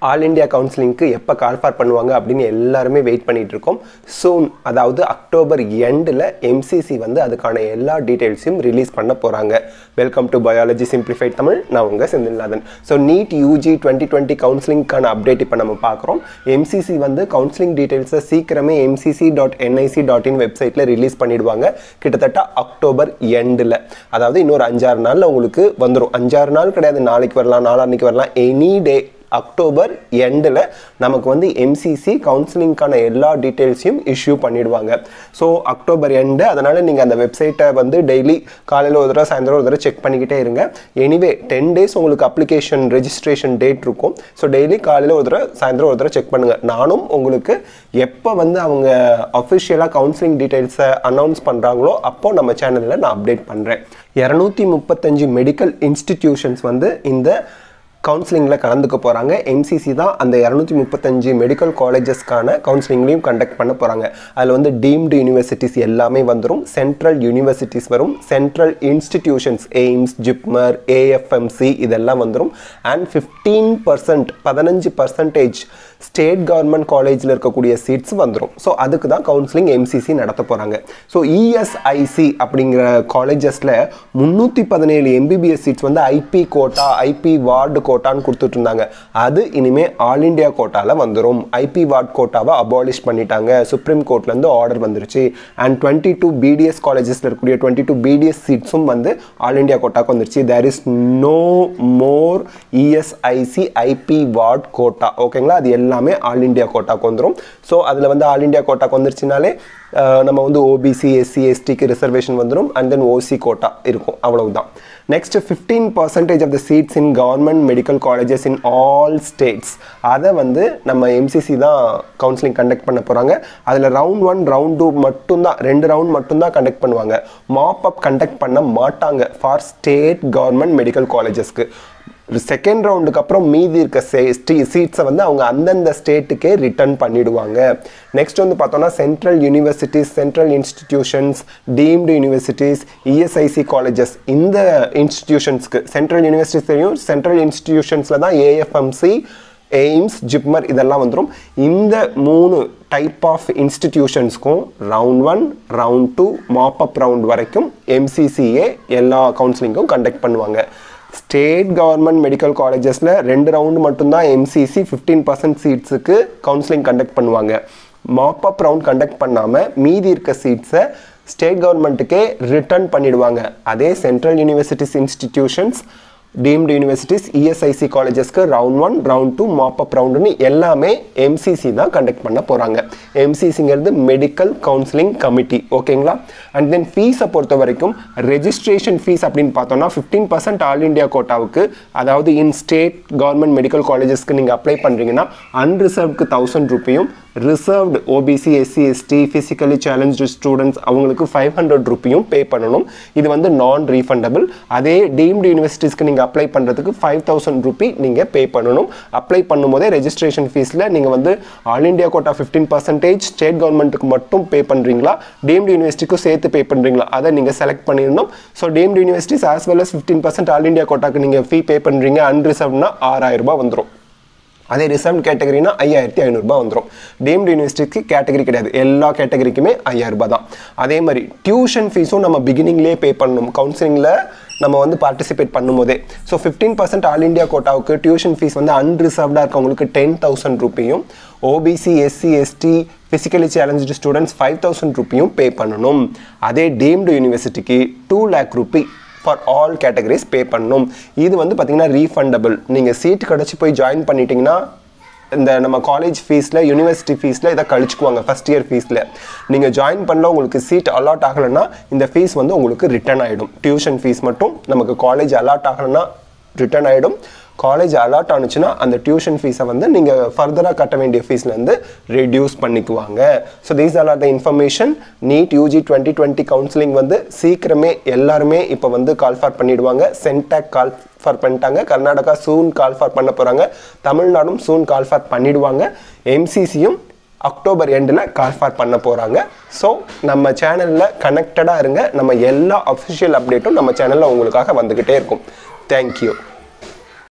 all India கவுன்சிலிங்க்கு எப்போ call for பண்ணுவாங்க அப்படின்னு எல்லாருமே வெயிட் பண்ணிட்டு இருக்கோம் சூன் அதாவது அக்டோபர் எண்டில் எம்சிசி வந்து அதுக்கான எல்லா டீட்டெயில்ஸையும் ரிலீஸ் பண்ண போகிறாங்க welcome to biology simplified Tamil நான் உங்கள் Senthilnathan so NEET UG twenty twenty கவுன்சிலிங்க்கான அப்டேட் இப்போ நம்ம பார்க்குறோம் எம்சிசி வந்து கவுன்சிலிங் டீட்டெயில்ஸை சீக்கிரமே MCC dot NIC dot in வெப்சைட்டில் ரிலீஸ் பண்ணிடுவாங்க கிட்டத்தட்ட அக்டோபர் எண்டில் அதாவது இன்னொரு அஞ்சாறு நாளில் உங்களுக்கு வந்துடும் அஞ்சாறு நாள் கிடையாது நாளைக்கு வரலாம் நாளான்னைக்கு வரலாம் எனி டே அக்டோபர் எண்டில் நமக்கு வந்து எம்சிசி கவுன்சிலிங்க்கான எல்லா டீட்டெயில்ஸையும் இஷ்யூ பண்ணிடுவாங்க ஸோ அக்டோபர் எண்டு அதனால் நீங்கள் அந்த வெப்சைட்டை வந்து டெய்லி காலையில் ஒரு தடவை சாயந்தரம் ஒரு தடவை செக் பண்ணிக்கிட்டே இருங்க எனிவே டென் டேஸ் உங்களுக்கு அப்ளிகேஷன் ரெஜிஸ்ட்ரேஷன் டேட் இருக்கும் ஸோ டெய்லி காலையில் ஒரு தடவை சாயந்தரம் ஒரு தடவை செக் பண்ணுங்கள் நானும் உங்களுக்கு எப்போ வந்து அவங்க அஃபிஷியலாக கவுன்சிலிங் டீட்டெயில்ஸை அனௌன்ஸ் பண்ணுறாங்களோ அப்போ நம்ம சேனலில் நான் அப்டேட் பண்ணுறேன் இரநூத்தி முப்பத்தஞ்சு மெடிக்கல் இன்ஸ்டிடியூஷன்ஸ் வந்து இந்த கவுன்சிலிங்கில் கலந்துக்க போகிறாங்க எம்சிசி தான் அந்த இரநூத்தி முப்பத்தஞ்சு மெடிக்கல் காலேஜஸ்க்கான கவுன்சிலிங்லையும் கண்டக்ட் பண்ண போகிறாங்க அதில் வந்து டீம்டு யூனிவர்சிட்டிஸ் எல்லாமே வந்துடும் சென்ட்ரல் யூனிவர்சிட்டிஸ் வரும் central institutions AIIMS JIPMER AFMC இதெல்லாம் வந்துடும் அண்ட் ஃபிஃப்டீன் பர்சன்ட் பதினஞ்சு பர்சன்டேஜ் ஸ்டேட் கவர்மெண்ட் காலேஜில் இருக்கக்கூடிய சீட்ஸ் வந்துடும் ஸோ அதுக்கு தான் கவுன்சிலிங் எம்சிசி நடத்த போகிறாங்க ஸோ இஎஸ்ஐசி அப்படிங்கிற காலேஜஸில் முந்நூற்றி பதினேழு எம்பிபிஎஸ் சீட்ஸ் வந்து ஐபி கோட்டா ஐபி வார்டு கோட்டான்னு கொடுத்துட்டு இருந்தாங்க அது இனிமேல் ஆல் இண்டியா கோட்டாவில் வந்துடும் ஐபி வார்டு கோட்டாவை அபாலிஷ் பண்ணிட்டாங்க சுப்ரீம் கோர்ட்லேருந்து ஆர்டர் வந்துருச்சு அண்ட் டுவெண்ட்டி டூ பிடிஎஸ் காலேஜஸில் இருக்கக்கூடிய டுவெண்ட்டி டூ பிடிஎஸ் சீட்ஸும் வந்து ஆல் இண்டியா கோட்டாக்கு வந்துருச்சு there is no more ESIC IP ward quota ஓகேங்களா அது எல்லாமே ஆல் இண்டியா கோட்டாக்கு வந்துடும் ஸோ அதில் வந்து ஆல் இண்டியா கோட்டாக்கு வந்துருச்சுனாலே நம்ம வந்து ஓபிசி எஸ்சி எஸ்டிக்கு ரிசர்வேஷன் வந்துடும் அண்ட் தென் ஓசி கோட்டா இருக்கும் அவ்வளவுதான் next fifteen percentage of the seats in government medical colleges in all states அதை வந்து நம்ம எம்சிசி தான் கவுன்சிலிங் கண்டக்ட் பண்ண போகிறாங்க அதில் ரவுண்ட் ஒன் ரவுண்ட் டூ மட்டும்தான் ரெண்டு ரவுண்ட் மட்டும்தான் கண்டக்ட் பண்ணுவாங்க மாப் அப் கண்டக்ட் பண்ண மாட்டாங்க ஃபார் ஸ்டேட் கவர்மெண்ட் மெடிக்கல் காலேஜஸ்க்கு செகண்ட் ரவுண்டுக்கு அப்புறம் மீதி இருக்க சீட்ஸை வந்து அவங்க அந்தந்த ஸ்டேட்டுக்கே ரிட்டர்ன் பண்ணிடுவாங்க நெக்ஸ்ட் வந்து பார்த்தோம்னா central universities central institutions deemed universities ESIC colleges இந்த இன்ஸ்டிடியூஷன்ஸ்க்கு சென்ட்ரல் யூனிவர்சிட்டிஸையும் சென்ட்ரல் இன்ஸ்டிடியூஷன்ஸில் தான் ஏஎஃப்எம்சி எய்ம்ஸ் ஜிப்மர் இதெல்லாம் வந்துடும் இந்த மூணு டைப் ஆஃப் இன்ஸ்டிடியூஷன்ஸ்க்கும் round one round two mop up round வரைக்கும் எம்சிசிஏ எல்லா கவுன்சிலிங்கும் கண்டக்ட் பண்ணுவாங்க ஸ்டேட் கவர்மெண்ட் மெடிக்கல் காலேஜஸில் ரெண்டு ரவுண்டு மட்டும்தான் எம்சிசி ஃபிஃப்டீன் பர்சன்ட் சீட்ஸுக்கு கவுன்சிலிங் கண்டக்ட் பண்ணுவாங்க மாப் அப் ரவுண்ட் கண்டக்ட் பண்ணாமல் மீதி இருக்க சீட்ஸை ஸ்டேட் கவர்மெண்ட்டுக்கே ரிட்டர்ன் பண்ணிடுவாங்க அதே central universities institutions deemed universities ESIC காலேஜஸ்க்கு round one round two mop up ரவுண்டுன்னு எல்லாமே எம்சிசி தான் கண்டக்ட் பண்ண போகிறாங்க எம்சிசிங்கிறது மெடிக்கல் கவுன்சிலிங் கமிட்டி ஓகேங்களா அண்ட் தென் ஃபீஸை பொறுத்த வரைக்கும் ரெஜிஸ்ட்ரேஷன் ஃபீஸ் அப்படின்னு பார்த்தோம்னா ஃபிஃப்டீன் பர்சன்ட் ஆல் இண்டியா கோட்டாவுக்கு அதாவது இன் ஸ்டேட் கவர்மெண்ட் மெடிக்கல் காலேஜஸ்க்கு நீங்கள் அப்ளை பண்ணுறீங்கன்னா அன்ரிசர்வ்க்கு தௌசண்ட் ருப்பியும் reserved OBC SC ST physically challenge students அவங்களுக்கு ஃபைவ் ஹண்ட்ரட் ருப்பியும் பே பண்ணணும் இது வந்து நான் ரீஃபண்டபிள் அதே டீம்டு யூனிவர்சிட்டிஸ்க்கு நீங்கள் அப்ளை பண்ணுறதுக்கு ஃபைவ் தௌசண்ட் ருபி நீங்கள் பே பண்ணணும் அப்ளை பண்ணும்போதே ரெஜிஸ்ட்ரேஷன் ஃபீஸில் நீங்கள் வந்து all India quota fifteen percentage state கவர்மெண்ட்டுக்கு மட்டும் பே பண்ணுறீங்களா டீம்டு யூனிவர்சிட்டிக்கும் சேர்த்து பே பண்ணுறீங்களா அதை நீங்கள் செலக்ட் பண்ணிடணும் so deemed universities as well as fifteen percent all India கோட்டாக்கு நீங்கள் ஃபீ பே பண்ணுறீங்க அன்ரிசர்வ்னா ஆறாயிரம் ரூபாய் வந்துடும் அதே ரிசர்வ் கேட்டகரினா ஐயாயிரத்தி ஐநூறுரூபா வந்துடும் டீம்டு யூனிவர்சிட்டிக்கு கேட்டகரி கிடையாது எல்லா கேட்டகரிக்குமே ஐயாயிரம் ரூபாய் தான் அதே மாதிரி டியூஷன் ஃபீஸும் நம்ம பிகினிங்லேயே பே பண்ணணும் கவுன்சிலிங்கில் நம்ம வந்து பார்ட்டிசிபேட் பண்ணும்போதே so fifteen percent all India கோட்டாவுக்கு டியூஷன் ஃபீஸ் வந்து அன்ரிசர்வ்டாக இருக்கவங்களுக்கு டென் தௌசண்ட் ருப்பியும் OBC SC ST physically challenge students five thousand ருப்பியும் பே பண்ணணும் அதே டீம்டு யூனிவர்சிட்டிக்கு two lakh rupee for all categories pay பண்ணணும் இது வந்து பார்த்தீங்கன்னா ரீஃபண்டபிள் நீங்கள் சீட் கிடச்சி போய் ஜாயின் பண்ணிட்டீங்கன்னா இந்த நம்ம காலேஜ் ஃபீஸில் யூனிவர்சிட்டி ஃபீஸில் இதை கழிச்சுக்குவாங்க ஃபஸ்ட் இயர் ஃபீஸில் நீங்கள் ஜாயின் பண்ணல உங்களுக்கு சீட் அலாட் ஆகலைன்னா இந்த ஃபீஸ் வந்து உங்களுக்கு ரிட்டர்ன் ஆகிடும் டியூஷன் ஃபீஸ் மட்டும் நமக்கு காலேஜ் அலாட் ஆகலைன்னா ரிட்டர்ன் ஆகிடும் காலேஜ் அலாட் ஆனுச்சுன்னா அந்த டியூஷன் ஃபீஸை வந்து நீங்கள் ஃபர்தராக கட்ட வேண்டிய ஃபீஸ்லேருந்து ரெடியூஸ் பண்ணிக்குவாங்க so these are the information NEET UG twenty twenty counselling வந்து சீக்கிரமே எல்லாருமே இப்போ வந்து கால்ஃபார் பண்ணிடுவாங்க சென்டாக் கால் ஃபார் பண்ணிட்டாங்க கர்நாடகா சூன் கால்ஃபார் பண்ண போகிறாங்க தமிழ்நாடும் சூன் கால்ஃபார் பண்ணிடுவாங்க எம்சிசியும் அக்டோபர் எண்டில் கால்ஃபார் பண்ண போகிறாங்க ஸோ நம்ம சேனலில் கனெக்டடாக இருங்க நம்ம எல்லா அஃபிஷியல் அப்டேட்டும் நம்ம சேனலில் உங்களுக்காக வந்துக்கிட்டே இருக்கும் தேங்க்யூ